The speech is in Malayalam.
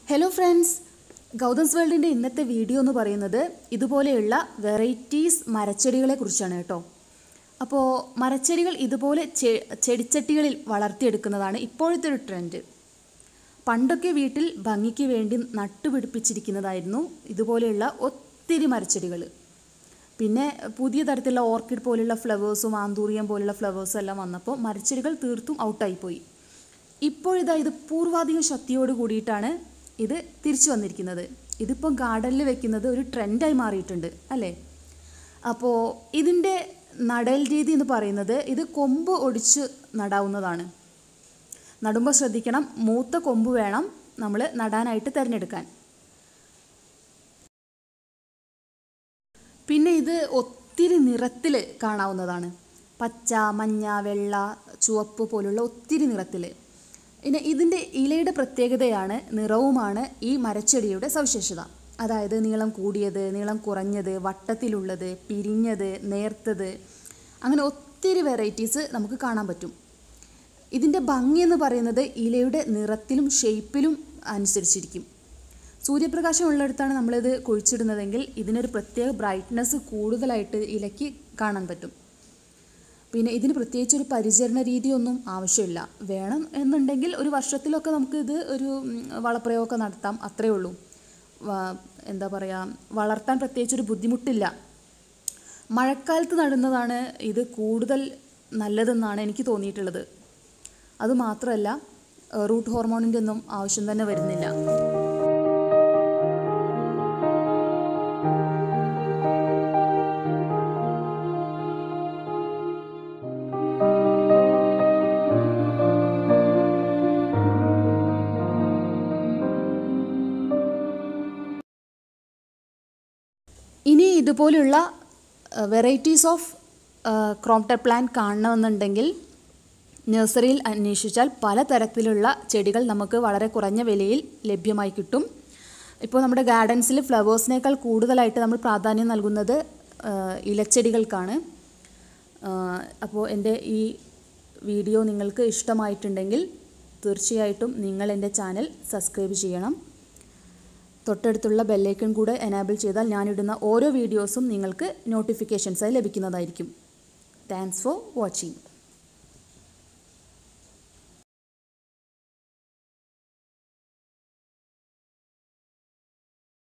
ഹലോ ഫ്രണ്ട്സ് ഗൗതംസ് വേൾഡിൻ്റെ ഇന്നത്തെ വീഡിയോ എന്ന് പറയുന്നത് ഇതുപോലെയുള്ള വെറൈറ്റീസ് മരച്ചെടികളെ കുറിച്ചാണ് കേട്ടോ അപ്പോൾ മരച്ചെടികൾ ഇതുപോലെ ചെ ചെടിച്ചട്ടികളിൽ വളർത്തിയെടുക്കുന്നതാണ് ഇപ്പോഴത്തെ ഒരു ട്രെൻഡ് പണ്ടൊക്കെ വീട്ടിൽ ഭംഗിക്ക് വേണ്ടി നട്ടുപിടിപ്പിച്ചിരിക്കുന്നതായിരുന്നു ഇതുപോലെയുള്ള ഒത്തിരി മരച്ചെടികൾ പിന്നെ പുതിയ തരത്തിലുള്ള ഓർക്കിഡ് പോലുള്ള ഫ്ലവേഴ്സും ആന്തൂറിയം പോലുള്ള ഫ്ലവേഴ്സും എല്ലാം വന്നപ്പോൾ മരച്ചെടികൾ തീർത്തും ഔട്ടായിപ്പോയി ഇപ്പോഴിതാ ഇത് പൂർവാധിക ശക്തിയോട് കൂടിയിട്ടാണ് ഇത് തിരിച്ചു വന്നിരിക്കുന്നത് ഇതിപ്പോൾ ഗാർഡനിൽ വെക്കുന്നത് ഒരു ട്രെൻഡായി മാറിയിട്ടുണ്ട് അല്ലേ അപ്പോൾ ഇതിൻ്റെ നടൽ രീതി എന്ന് പറയുന്നത് ഇത് കൊമ്പ് ഒടിച്ച് നടാവുന്നതാണ് നടുമ്പോൾ ശ്രദ്ധിക്കണം മൂത്ത കൊമ്പ് വേണം നമ്മൾ നടാനായിട്ട് തിരഞ്ഞെടുക്കാൻ പിന്നെ ഇത് ഒത്തിരി നിറത്തിൽ കാണാവുന്നതാണ് പച്ച മഞ്ഞ വെള്ള ചുവപ്പ് പോലുള്ള ഒത്തിരി നിറത്തിൽ പിന്നെ ഇതിൻ്റെ ഇലയുടെ പ്രത്യേകതയാണ് നിറവുമാണ് ഈ മരച്ചെടിയുടെ സവിശേഷത അതായത് നീളം കൂടിയത് നീളം കുറഞ്ഞത് വട്ടത്തിലുള്ളത് പിരിഞ്ഞത് നേർത്തത് അങ്ങനെ ഒത്തിരി വെറൈറ്റീസ് നമുക്ക് കാണാൻ പറ്റും ഇതിൻ്റെ ഭംഗി എന്ന് പറയുന്നത് ഇലയുടെ നിറത്തിലും ഷേപ്പിലും അനുസരിച്ചിരിക്കും സൂര്യപ്രകാശം ഉള്ളിടത്താണ് നമ്മളിത് കുഴിച്ചിടുന്നതെങ്കിൽ ഇതിനൊരു പ്രത്യേക ബ്രൈറ്റ്നസ് കൂടുതലായിട്ട് ഇലയ്ക്ക് കാണാൻ പറ്റും പിന്നെ ഇതിന് പ്രത്യേകിച്ച് ഒരു പരിചരണ രീതിയൊന്നും ആവശ്യമില്ല വേണം എന്നുണ്ടെങ്കിൽ ഒരു വർഷത്തിലൊക്കെ നമുക്ക് ഇത് ഒരു ഉം, വളപ്രയോഗമൊക്കെ നടത്താം അത്രയേ ഉള്ളൂ വ- എന്താ പറയുക വളർത്താൻ പ്രത്യേകിച്ച് ഒരു ബുദ്ധിമുട്ടില്ല മഴക്കാലത്ത് നടുന്നതാണ് ഇത് കൂടുതൽ നല്ലതെന്നാണ് എനിക്ക് തോന്നിയിട്ടുള്ളത് അതുമാത്രമല്ല റൂട്ട് ഹോർമോണിൻ്റെ ഒന്നും ആവശ്യം തന്നെ വരുന്നില്ല ഇനി ഇതുപോലുള്ള വെറൈറ്റീസ് ഓഫ് ക്രോംപ്റ്റർ പ്ലാന്റ് കാണണമെന്നുണ്ടെങ്കിൽ നഴ്സറിയിൽ അന്വേഷിച്ചാൽ പലതരത്തിലുള്ള ചെടികൾ നമുക്ക് വളരെ കുറഞ്ഞ വിലയിൽ ലഭ്യമായി കിട്ടും ഇപ്പോൾ നമ്മുടെ ഗാർഡൻസിൽ ഫ്ലവേഴ്സിനേക്കാൾ കൂടുതലായിട്ട് നമ്മൾ പ്രാധാന്യം നൽകുന്നത് ആ, ഇലച്ചെടികൾക്കാണ് ആ, അപ്പോൾ എൻ്റെ ഈ വീഡിയോ നിങ്ങൾക്ക് ഇഷ്ടമായിട്ടുണ്ടെങ്കിൽ തീർച്ചയായിട്ടും നിങ്ങൾ എൻ്റെ ചാനൽ സബ്സ്ക്രൈബ് ചെയ്യണം തൊട്ടടുത്തുള്ള ബെല്ലൈക്കൺ കൂടെ എനാബിൾ ചെയ്താൽ ഞാനിടുന്ന ഓരോ വീഡിയോസും നിങ്ങൾക്ക് നോട്ടിഫിക്കേഷൻസായി ലഭിക്കുന്നതായിരിക്കും താങ്ക്സ് ഫോർ വാച്ചിങ്